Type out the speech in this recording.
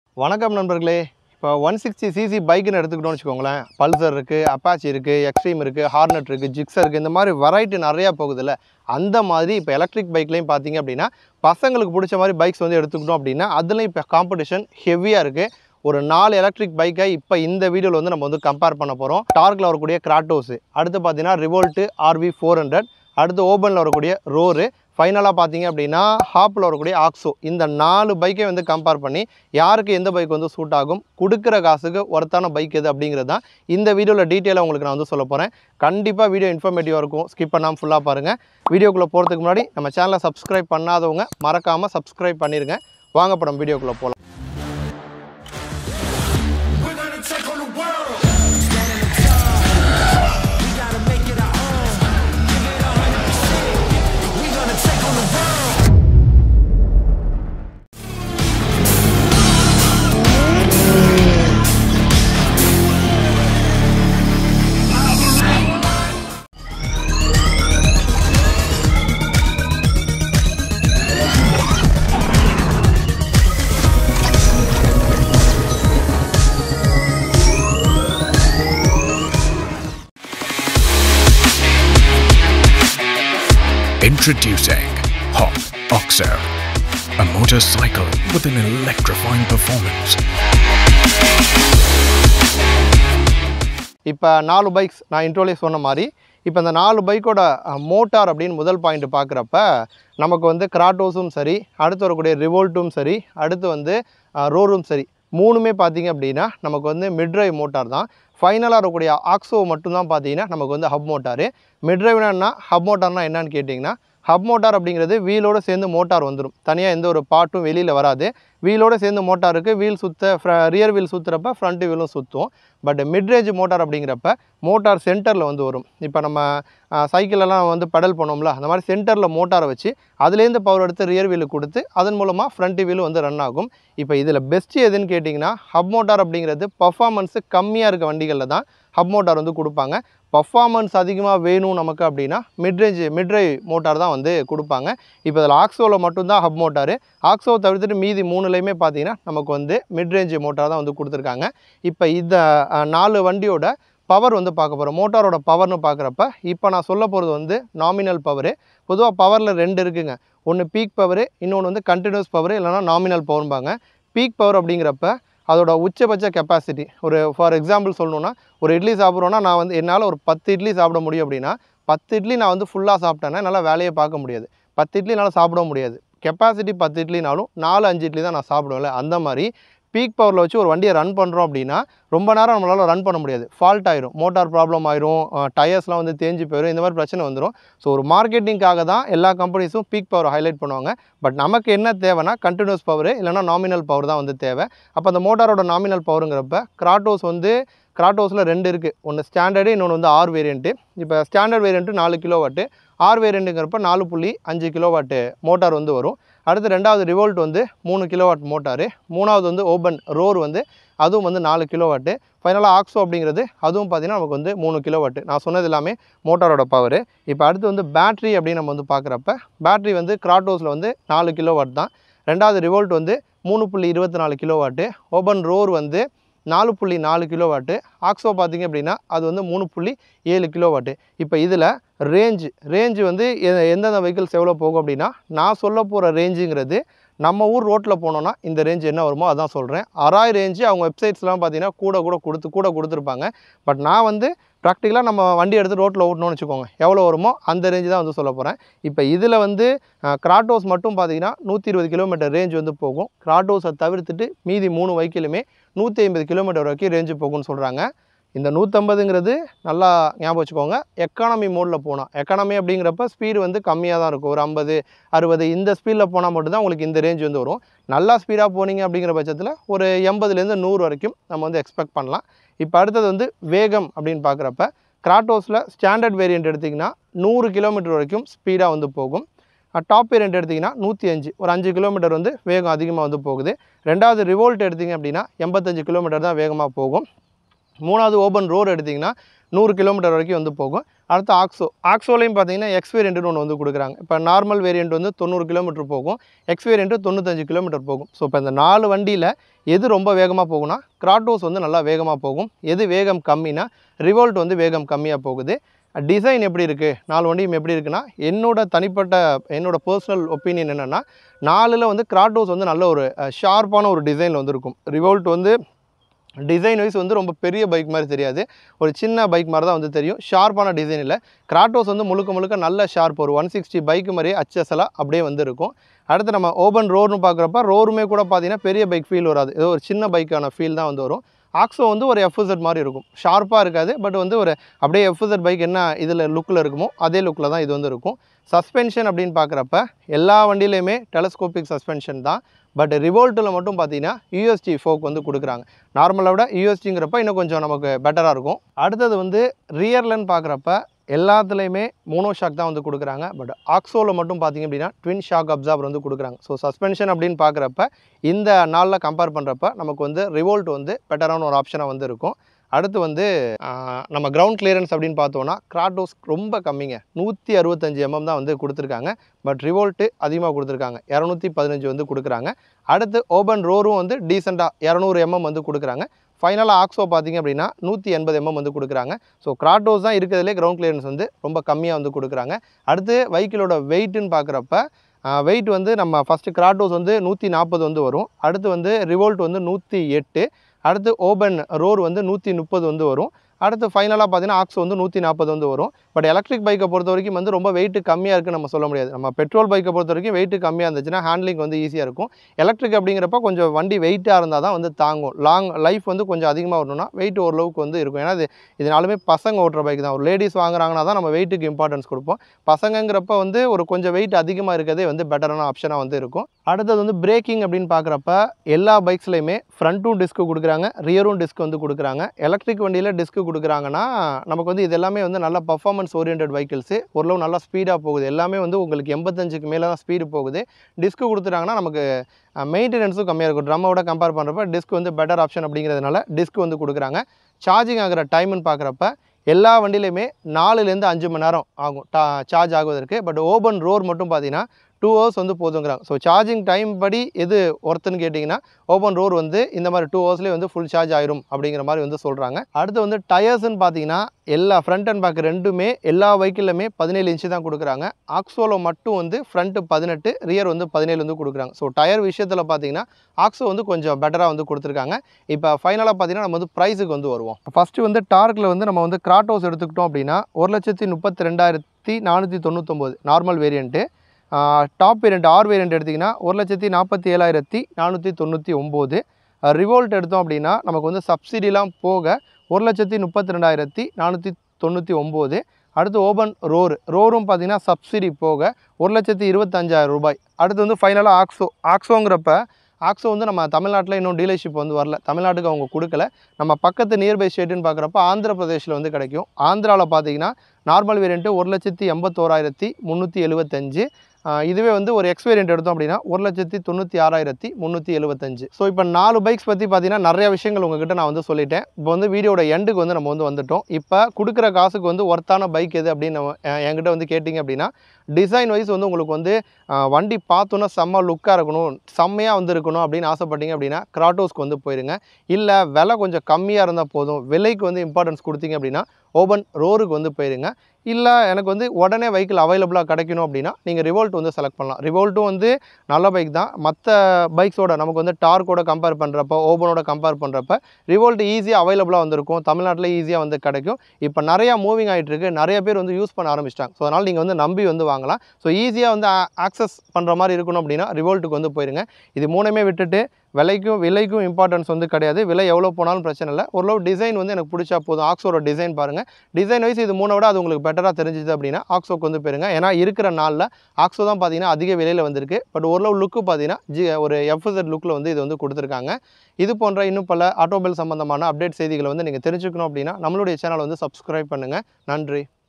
வணக்கம் நண்பர்களே இப்போ ஒன் சிக்ஸ்டி சிசி பைக்குன்னு எடுத்துக்கிட்டோம்னு வச்சுக்கோங்களேன் பல்சர் இருக்குது அப்பாச்சி இருக்குது எக்ஸ்ட்ரீம் இருக்குது ஹார்னட் இருக்குது ஜிக்ஸர் இருக்குது இந்த மாதிரி வெரைட்டி நிறையா போகுதுல்ல அந்த மாதிரி இப்போ எலக்ட்ரிக் பைக்லேயும் பார்த்தீங்க அப்படின்னா பசங்களுக்கு பிடிச்ச மாதிரி பைக்ஸ் வந்து எடுத்துக்கிட்டோம் அப்படின்னா அதுலேயும் இப்போ காம்படிஷன் ஹெவியாக இருக்குது ஒரு நாலு எலக்ட்ரிக் பைக்கை இப்போ இந்த வீடியோவில் வந்து நம்ம வந்து கம்பேர் பண்ண போகிறோம் டார்க்கில் வரக்கூடிய கிராட்டோஸு அடுத்து பார்த்தீங்கன்னா ரிவோல்ட்டு ஆர்வி ஃபோர் ஹண்ட்ரட் அடுத்து ஓபனில் வரக்கூடிய ரோரு ஃபைனலாக பார்த்தீங்க அப்படின்னா ஹாப்பில் வரக்கூடிய ஆக்ஸோ இந்த நாலு பைக்கை வந்து கம்பேர் பண்ணி யாருக்கு எந்த பைக் வந்து சூட் ஆகும் கொடுக்குற காசுக்கு ஒர்த்தான பைக் எது அப்படிங்கிறது தான் இந்த வீடியோவில் டீட்டெயிலாக உங்களுக்கு நான் வந்து சொல்ல போகிறேன் கண்டிப்பாக வீடியோ இன்ஃபர்மேட்டிவாக இருக்கும் ஸ்கிப் பண்ணாமல் ஃபுல்லாக பாருங்கள் வீடியோக்குள்ளே போகிறதுக்கு முன்னாடி நம்ம சேனலை சப்ஸ்கிரைப் பண்ணாதவங்க மறக்காமல் சப்ஸ்கிரைப் பண்ணிடுங்க வாங்க படம் வீடியோக்குள்ளே போகலாம் We're gonna take on the world. We gonna take on the world. Introducing Hop Oxo, a motorcycle with an electrifying performance. இப்போ நாலு பைக்ஸ் நான் இன்ட்ரோலே சொன்ன மாதிரி இப்போ இந்த நாலு பைக்கோட மோட்டார் அப்படின்னு முதல் பாயிண்ட் பார்க்குறப்ப நமக்கு வந்து கிராட்டோஸும் சரி அடுத்து வரக்கூடிய ரிவோல்ட்டும் சரி அடுத்து வந்து ரோரும் சரி மூணுமே பார்த்தீங்க அப்படின்னா நமக்கு வந்து மிட்ரைவ் மோட்டார் தான் ஃபைனலாக இருக்கக்கூடிய ஆக்ஸோ மட்டும்தான் பார்த்தீங்கன்னா நமக்கு வந்து ஹப் மோட்டாரு மிட்ரைவ்னா என்ன ஹப் மோட்டார்னா என்னன்னு கேட்டிங்கன்னா ஹப் மோட்டார் அப்படிங்கிறது வீலோடு சேர்ந்து மோட்டார் வந்துடும் தனியாக எந்த ஒரு பார்ட்டும் வெளியில் வராது வீலோடு சேர்ந்து மோட்டாருக்கு வீல் சுத்த ரியர் வீல் சுற்றுறப்ப ஃப்ரண்ட் வீலும் சுற்றும் பட் மிட்ரேஜ் மோட்டார் அப்படிங்கிறப்ப மோட்டார் சென்டரில் வந்து வரும் இப்போ நம்ம சைக்கிளெல்லாம் வந்து பெடல் பண்ணோம்ல அந்த மாதிரி சென்டரில் மோட்டாரை வச்சு அதுலேருந்து பவர் எடுத்து ரியர் வீலுக்கு கொடுத்து அதன் மூலமாக ஃப்ரண்ட் வீலும் வந்து ரன் ஆகும் இப்போ இதில் பெஸ்ட்டு எதுன்னு கேட்டிங்கன்னா ஹப் மோட்டார் அப்படிங்கிறது பர்ஃபார்மன்ஸு கம்மியாக இருக்க வண்டிகளில் தான் ஹப் மோட்டார் வந்து கொடுப்பாங்க பர்ஃபார்மன்ஸ் அதிகமாக வேணும் நமக்கு அப்படின்னா மிட்ரேஞ்ச் மிட்ரை மோட்டார் தான் வந்து கொடுப்பாங்க இப்போ இதில் ஆக்ஸோவில் மட்டும்தான் ஹப் மோட்டார் ஆக்ஸோ தவிர்த்துட்டு மீதி மூணுலேயுமே பார்த்தீங்கன்னா நமக்கு வந்து மிட்ரேஞ்ச் மோட்டார் தான் வந்து கொடுத்துருக்காங்க இப்போ இந்த அஹ், நாலு வண்டியோட பவர் வந்து பார்க்க போகிறோம் மோட்டாரோட பவர்னு பார்க்குறப்ப இப்போ நான் சொல்ல போகிறது வந்து நாமினல் பவரு பொதுவாக பவரில் ரெண்டு இருக்குங்க ஒன்று பீக் பவரு இன்னொன்று வந்து கண்டினியூஸ் பவர் இல்லைனா நாமினல் பவர்பாங்க பீக் பவர் அப்படிங்கிறப்ப அதோட உச்சபட்ச கெப்பாசிட்டி ஒரு ஃபார் எக்ஸாம்பிள் சொல்லணுன்னா ஒரு இட்லி சாப்பிட்றோன்னா நான் வந்து என்னால் ஒரு பத்து இட்லி சாப்பிட முடியும் அப்படின்னா பத்து இட்லி நான் வந்து ஃபுல்லாக சாப்பிட்டேன்னா என்னால் வேலையை பார்க்க முடியாது பத்து இட்லி என்னால் சாப்பிட முடியாது கெப்பாசிட்டி பத்து இட்லினாலும் நாலு அஞ்சு இட்லி தான் நான் சாப்பிடுவேன்ல அந்த மாதிரி பீக் பவரில் வச்சு ஒரு வண்டியை ரன் பண்ணுறோம் அப்படின்னா ரொம்ப நேரம் நம்மளால் ரன் பண்ண முடியாது ஃபால்ட் ஆயிரும் மோட்டார் ப்ராப்ளம் ஆயிரும் டயர்ஸ்லாம் வந்து தேஞ்சு போயிடும் இந்த மாதிரி பிரச்சனை வந்துடும் ஸோ ஒரு மார்க்கெட்டிங்காக தான் எல்லா கம்பெனிஸும் பீக் பவர் ஹைலைட் பண்ணுவாங்க பட் நமக்கு என்ன தேவைன்னா கண்டினியூஸ் பவர் இல்லைனா நாமினல் பவர் தான் வந்து தேவை அப்போ அந்த மோட்டாரோட நாமினல் பவருங்கிறப்ப கிராட்டோஸ் வந்து கிராட்டோஸில் ரெண்டு இருக்குது ஒன்று ஸ்டாண்டர்டு இன்னொன்று வந்து ஆர் வேரியண்ட்டு இப்போ ஸ்டாண்டர்ட் வேரியண்ட்டு நாலு கிலோ வாட்டு ஆர் வேரியண்ட்டுங்கிறப்ப நாலு புள்ளி அஞ்சு கிலோ வாட்டு மோட்டார் வந்து வரும் அடுத்து ரெண்டாவது ரிவோல்ட் வந்து மூணு கிலோவாட் மோட்டாரு மூணாவது வந்து ஓபன் ரோர் வந்து அதுவும் வந்து நாலு கிலோவாட்டு ஃபைனலாக ஆக்ஸோ அப்படிங்கிறது அதுவும் பார்த்தீங்கன்னா நமக்கு வந்து மூணு கிலோவாட்டு நான் சொன்னது எல்லாமே மோட்டாரோட பவர் இப்போ அடுத்து வந்து பேட்ரி அப்படின்னு நம்ம வந்து பார்க்குறப்ப பேட்ரி வந்து கிராட்டோஸில் வந்து நாலு கிலோவாட் தான் ரெண்டாவது ரிவோல்ட் வந்து மூணு புள்ளி இருபத்தி நாலு கிலோவாட்டு ஓபன் ரோர் வந்து நாலு புள்ளி நாலு கிலோவாட்டு ஆக்ஸோ பார்த்தீங்க அப்படின்னா அது வந்து மூணு புள்ளி ஏழு கிலோவாட்டு இப்போ இதில் ரேஞ்சு ரேஞ்சு வந்து எ- எந்தெந்த வெஹிக்கிள்ஸ் எவ்வளோ போகும் அப்படின்னா நான் சொல்ல போகிற ரேஞ்சுங்கிறது நம்ம ஊர் ரோட்டில் போனோன்னா இந்த ரேஞ்ச் என்ன வருமோ அதான் சொல்கிறேன் அராய் ரேஞ்சு அவங்க வெப்சைட்ஸ்லாம் பார்த்தீங்கன்னா கூட கூட கொடுத்து கூட கொடுத்துருப்பாங்க பட் நான் வந்து ப்ராக்டிக்கலாக நம்ம வண்டி எடுத்து ரோட்டில் ஓட்டணும்னு வச்சுக்கோங்க எவ்வளோ வருமோ அந்த ரேஞ்சு தான் வந்து சொல்ல போகிறேன் இப்போ இதில் வந்து கிராட்டோஸ் மட்டும் பார்த்தீங்கன்னா நூற்றி இருபது கிலோமீட்டர் ரேஞ்ச் வந்து போகும் கிராட்டோஸை தவிர்த்துட்டு மீதி மூணு வெஹிக்கிளுமே நூற்றி ஐம்பது கிலோமீட்டர் வரைக்கும் ரேஞ்சு போகும்னு சொல்கிறாங்க இந்த நூற்றம்பதுங்கிறது நல்லா ஞாபகம் வச்சுக்கோங்க எக்கானமி மோடில் போனால் எக்கானமி அப்படிங்கிறப்ப ஸ்பீடு வந்து கம்மியாக தான் இருக்கும் ஒரு ஐம்பது அறுபது இந்த ஸ்பீடில் போனால் மட்டும்தான் உங்களுக்கு இந்த ரேஞ்ச் வந்து வரும் நல்லா ஸ்பீடாக போனீங்க அப்படிங்கிற பட்சத்தில் ஒரு எண்பதுலேருந்து நூறு வரைக்கும் நம்ம வந்து எக்ஸ்பெக்ட் பண்ணலாம் இப்போ அடுத்தது வந்து வேகம் அப்படின்னு பார்க்குறப்ப கிராட்டோஸில் ஸ்டாண்டர்ட் வேரியண்ட் எடுத்திங்கன்னா நூறு கிலோமீட்டர் வரைக்கும் ஸ்பீடாக வந்து போகும் டாப் வேரியண்ட் எடுத்திங்கன்னா நூற்றி அஞ்சு ஒரு அஞ்சு கிலோமீட்டர் வந்து வேகம் அதிகமாக வந்து போகுது ரெண்டாவது ரிவோல்ட் எடுத்திங்க அப்படின்னா எண்பத்தஞ்சு கிலோமீட்டர் தான் வேகமாக போகும் மூணாவது ஓபன் ரோடு எடுத்திங்கன்னா நூறு கிலோமீட்டர் வரைக்கும் வந்து போகும் அடுத்து ஆக்ஸோ ஆக்ஸோலையும் பார்த்தீங்கன்னா எக்ஸ் வேரியண்ட்னு ஒன்று வந்து கொடுக்குறாங்க இப்போ நார்மல் வேரியண்ட் வந்து தொண்ணூறு கிலோமீட்டர் போகும் எக்ஸ் வேரியண்ட்டு தொண்ணூத்தஞ்சு கிலோமீட்டர் போகும் ஸோ இப்போ இந்த நாலு வண்டியில் எது ரொம்ப வேகமாக போகும்னா கிராட்டோஸ் வந்து நல்லா வேகமாக போகும் எது வேகம் கம்மினா ரிவோல்ட் வந்து வேகம் கம்மியாக போகுது டிசைன் எப்படி இருக்குது நாலு வண்டியும் எப்படி இருக்குன்னா என்னோட தனிப்பட்ட என்னோட பர்சனல் ஒப்பீனியன் என்னென்னா நாலில் வந்து கிராட்டோஸ் வந்து நல்ல ஒரு ஷார்ப்பான ஒரு டிசைனில் வந்து இருக்கும் ரிவோல்ட் வந்து டிசைன் வைஸ் வந்து ரொம்ப பெரிய பைக் மாதிரி தெரியாது ஒரு சின்ன பைக் மாதிரி தான் வந்து தெரியும் ஷார்ப்பான டிசைன் இல்லை கிராட்டோஸ் வந்து முழுக்க முழுக்க நல்ல ஷார்ப் ஒரு ஒன் சிக்ஸ்டி பைக் மாதிரியே அச்சசலாக அப்படியே வந்து இருக்கும் அடுத்து நம்ம ஓபன் ரோடுன்னு பார்க்குறப்ப ரோருமே கூட பார்த்தீங்கன்னா பெரிய பைக் ஃபீல் வராது ஏதோ ஒரு சின்ன பைக்கான ஃபீல் தான் வந்து வரும் ஆக்ஸோ வந்து ஒரு எஃப்இசட் மாதிரி இருக்கும் ஷார்ப்பாக இருக்காது பட் வந்து ஒரு அப்படியே எஃப்இசட் பைக் என்ன இதில் லுக்கில் இருக்குமோ அதே லுக்கில் தான் இது வந்து இருக்கும் சஸ்பென்ஷன் அப்படின்னு பார்க்குறப்ப எல்லா வண்டியிலையுமே டெலஸ்கோபிக் சஸ்பென்ஷன் தான் பட் ரிவோல்ட்டில் மட்டும் பார்த்தீங்கன்னா யூஎஸ்டி ஃபோக் வந்து கொடுக்குறாங்க நார்மலை விட யூஎஸ்டிங்கிறப்ப இன்னும் கொஞ்சம் நமக்கு பெட்டராக இருக்கும் அடுத்தது வந்து ரியர்லன்னு பார்க்குறப்ப எல்லாத்துலேயுமே மோனோ ஷாக் தான் வந்து கொடுக்குறாங்க பட் ஆக்ஸோவில் மட்டும் பார்த்தீங்க அப்படின்னா ட்வின் ஷாக் அப்சார்பர் வந்து கொடுக்குறாங்க ஸோ சஸ்பென்ஷன் அப்படின்னு பார்க்குறப்ப இந்த நாளில் கம்பேர் பண்ணுறப்ப நமக்கு வந்து ரிவோல்ட் வந்து பெட்டரான ஒரு ஆப்ஷனாக வந்து இருக்கும் அடுத்து வந்து ஆஹ், நம்ம கிரவுண்ட் கிளியரன்ஸ் அப்படின்னு பார்த்தோன்னா கிராட்டோஸ் ரொம்ப கம்மிங்க நூற்றி அறுபத்தஞ்சு எம்எம் தான் வந்து கொடுத்துருக்காங்க பட் ரிவோல்ட்டு அதிகமாக கொடுத்துருக்காங்க இரநூத்தி பதினஞ்சு வந்து கொடுக்குறாங்க அடுத்து ஓபன் ரோரும் வந்து டீசெண்டாக இரநூறு எம்எம் வந்து கொடுக்குறாங்க ஃபைனலாக ஆக்ஸோ பார்த்தீங்க அப்படின்னா நூற்றி எண்பது எம்எம் வந்து கொடுக்குறாங்க ஸோ கிராட்டோஸ் தான் இருக்கிறதுலே கிரவுண்ட் கிளியரன்ஸ் வந்து ரொம்ப கம்மியாக வந்து கொடுக்குறாங்க அடுத்து வெஹிக்கிளோட வெயிட்டுன்னு பார்க்குறப்ப வெயிட் வந்து நம்ம ஃபஸ்ட்டு கிராட்டோஸ் வந்து நூற்றி நாற்பது வந்து வரும் அடுத்து வந்து ரிவோல்ட் வந்து நூற்றி எட்டு அடுத்து ஓபன் ரோர் வந்து நூற்றி முப்பது வந்து வரும் அடுத்து ஃபைனலாக பார்த்தீங்கன்னா ஆக்ஸ் வந்து நூற்றி நாற்பது வந்து வரும் பட் எலக்ட்ரிக் பைக்கை பொறுத்த வரைக்கும் வந்து ரொம்ப வெயிட் கம்மியாக இருக்குன்னு நம்ம சொல்ல முடியாது நம்ம பெட்ரோல் பைக்கை பொறுத்த வரைக்கும் வெயிட் கம்மியாக இருந்துச்சுன்னா ஹேண்ட்லிங் வந்து ஈஸியாக இருக்கும் எலக்ட்ரிக் அப்படிங்கிறப்ப கொஞ்சம் வண்டி வெயிட்டாக இருந்தால் தான் வந்து தாங்கும் லாங் லைஃப் வந்து கொஞ்சம் அதிகமாக வரணும்னா வெயிட் ஓரளவுக்கு வந்து இருக்கும் ஏன்னா இது இதனாலுமே பசங்க ஓட்டுற பைக் தான் ஒரு லேடிஸ் வாங்குறாங்கன்னா தான் நம்ம வெயிட்டுக்கு இம்பார்ட்டன்ஸ் கொடுப்போம் பசங்கங்கிறப்ப வந்து ஒரு கொஞ்சம் வெயிட் அதிகமாக இருக்கிறதே வந்து பெட்டரான ஆப்ஷனாக வந்து இருக்கும் அடுத்தது வந்து பிரேக்கிங் அப்படின்னு பார்க்குறப்ப எல்லா பைக்ஸ்லையுமே ஃப்ரண்ட்டும் டிஸ்க்கு கொடுக்குறாங்க ரியரும் டிஸ்க் வந்து கொடுக்குறாங்க எலக்ட்ரிக் வண்டியில் டிஸ்க்கு கொடுக்குறாங்கன்னா நமக்கு வந்து இது எல்லாமே வந்து நல்ல பர்ஃபார்மன்ஸ் ஓரியன்ட் வெஹிக்கிள்ஸு ஓரளவு நல்லா ஸ்பீடாக போகுது எல்லாமே வந்து உங்களுக்கு எண்பத்தஞ்சுக்கு மேலே தான் ஸ்பீடு போகுது டிஸ்க்கு கொடுத்துட்டாங்கன்னா நமக்கு மெயின்டெனன்ஸும் கம்மியாக இருக்கும் ட்ரம்மோட கம்பேர் பண்ணுறப்ப டிஸ்க் வந்து பெட்டர் ஆப்ஷன் அப்படிங்கிறதுனால டிஸ்க் வந்து கொடுக்குறாங்க சார்ஜிங் ஆகிற டைம்னு பார்க்குறப்ப எல்லா வண்டியிலையுமே நாலுலேருந்து அஞ்சு மணி நேரம் ஆகும் டா சார்ஜ் ஆகுவதற்கு பட் ஓபன் ரோர் மட்டும் பார்த்தீங்கன்னா டூ ஹவர்ஸ் வந்து போதுங்கிறாங்க ஸோ சார்ஜிங் டைம் படி எது ஒர்த்துன்னு கேட்டிங்கன்னா ஓப்பன் ரோர் வந்து இந்த மாதிரி டூ ஹவர்ஸ்லேயே வந்து ஃபுல் சார்ஜ் ஆயிரும் அப்படிங்கிற மாதிரி வந்து சொல்கிறாங்க அடுத்து வந்து டயர்ஸ்னு பார்த்தீங்கன்னா எல்லா ஃப்ரண்ட் அண்ட் பேக் ரெண்டுமே எல்லா வெஹிக்கிளுமே பதினேழு இன்ச்சு தான் கொடுக்குறாங்க ஆக்ஸோவில் மட்டும் வந்து ஃப்ரண்ட்டு பதினெட்டு ரியர் வந்து பதினேழு வந்து கொடுக்குறாங்க ஸோ டயர் விஷயத்தில் பார்த்தீங்கன்னா ஆக்ஸோ வந்து கொஞ்சம் பெட்டராக வந்து கொடுத்துருக்காங்க இப்போ ஃபைனலாக பார்த்தீங்கன்னா நம்ம வந்து ப்ரைஸுக்கு வந்து வருவோம் ஃபஸ்ட்டு வந்து டார்க்கில் வந்து நம்ம வந்து கிராட்டோஸ் எடுத்துக்கிட்டோம் அப்படின்னா ஒரு லட்சத்தி முப்பத்தி ரெண்டாயிரத்தி நானூற்றி தொண்ணூத்தொம்பது normal variant top variant R variant எடுத்திங்கன்னா ஒரு லட்சத்தி நாற்பத்தி ஏழாயிரத்தி நானூற்றி தொண்ணூற்றி ஒம்பது ரிவோல்ட் எடுத்தோம் அப்படின்னா நமக்கு வந்து சப்சிடிலாம் போக ஒரு லட்சத்தி முப்பத்தி ரெண்டாயிரத்தி நானூற்றி தொண்ணூற்றி ஒம்பது அடுத்து ஓபன் ரோர் ரோரும் பார்த்தீங்கன்னா சப்சிடி போக ஒரு லட்சத்தி இருபத்தஞ்சாயிரம் ரூபாய் அடுத்து வந்து ஃபைனலாக ஆக்ஸோ ஆக்ஸோங்கிறப்ப ஆக்ஸோ வந்து நம்ம தமிழ்நாட்டில் இன்னும் டீலர்ஷிப் வந்து வரல தமிழ்நாட்டுக்கு அவங்க கொடுக்கல நம்ம பக்கத்து நியர்பை ஸ்டேட்டுன்னு பார்க்குறப்ப ஆந்திர பிரதேஷில் வந்து கிடைக்கும் ஆந்திராவில் பார்த்தீங்கன்னா நார்மல் வேரியண்ட்டு ஒரு லட்சத்தி எண்பத்தோராயிரத்தி முந்நூற்றி எழுபத்தஞ்சு ஆஹ் இதுவே வந்து ஒரு எக்ஸ் வேரியண்ட் எடுத்தோம் அப்படின்னா ஒரு லட்சத்தி தொண்ணூற்றி ஆறாயிரத்தி முந்நூற்றி எழுபத்தஞ்சு ஸோ இப்போ நாலு பைக்ஸ் பற்றி பார்த்தீங்கன்னா நிறைய விஷயங்கள் உங்ககிட்ட நான் வந்து சொல்லிட்டேன் இப்போ வந்து வீடியோட எண்டுக்கு வந்து நம்ம வந்து வந்துட்டோம் இப்போ கொடுக்குற காசுக்கு வந்து ஒர்த்தான பைக் எது அப்படின்னு நம்ம அஹ் என்கிட்ட வந்து கேட்டிங்க அப்படின்னா டிசைன் வைஸ் வந்து உங்களுக்கு வந்து ஆஹ் வண்டி பார்த்தோன்னா செம்ம லுக்காக இருக்கணும் செம்மையாக வந்து இருக்கணும் அப்படின்னு ஆசைப்பட்டீங்க அப்படின்னா கிராட்டோஸ்க்கு வந்து போயிருங்க இல்லை விலை கொஞ்சம் கம்மியாக இருந்தால் போதும் விலைக்கு வந்து இம்பார்ட்டன்ஸ் கொடுத்தீங்க அப்படின்னா ஓபன் ரோருக்கு வந்து போயிருங்க இல்லை எனக்கு வந்து உடனே வெஹிக்கிள் அவைலபிளாக கிடைக்கணும் அப்படின்னா நீங்கள் ரிவோல்ட் வந்து செலக்ட் பண்ணலாம் ரிவோல்ட்டும் வந்து நல்ல பைக் தான் மற்ற பைக்ஸோட நமக்கு வந்து டார்க்கோட கம்பேர் பண்ணுறப்ப ஓபனோட கம்பேர் பண்ணுறப்ப ரிவோல்ட் ஈஸியாக அவைலபிளாக வந்திருக்கும் தமிழ்நாட்டில் ஈஸியாக வந்து கிடைக்கும் இப்போ நிறையா மூவிங் ஆகிட்டு இருக்கு நிறைய பேர் வந்து யூஸ் பண்ண ஆரம்பிச்சிட்டாங்க ஸோ அதனால் நீங்கள் வந்து நம்பி வந்து வாங்கலாம் ஸோ ஈஸியாக வந்து ஆக்சஸ் பண்ணுற மாதிரி இருக்கணும் அப்படின்னா ரிவோல்ட்டுக்கு வந்து போயிருங்க இது மூணுமே விட்டுட்டு விலைக்கும் விலைக்கும் இம்பார்ட்டன்ஸ் வந்து கிடையாது விலை எவ்வளோ போனாலும் பிரச்சனை இல்லை ஓரளவு டிசைன் வந்து எனக்கு பிடிச்சா போதும் ஆக்ஸோட டிசைன் பாருங்கள் டிசைன் வைஸ் இது மூணை விட அது உங்களுக்கு பெட்டராக தெரிஞ்சுது அப்படின்னா ஆக்ஸோக்கு வந்து போயிருங்க ஏன்னா இருக்கிற நாளில் ஆக்ஸோ தான் பார்த்தீங்கன்னா அதிக விலையில் வந்திருக்கு பட் ஓரளவு லுக்கு பார்த்தீங்கன்னா ஜி ஒரு எஃப்எஸ்எட் லுக்கில் வந்து இது வந்து கொடுத்துருக்காங்க இது போன்ற இன்னும் பல ஆட்டோமொபைல் சம்பந்தமான அப்டேட் செய்திகளை வந்து நீங்கள் தெரிஞ்சுக்கணும் அப்படின்னா நம்மளுடைய சேனலை வந்து சப்ஸ்கிரைப் பண்ணுங்கள் நன்றி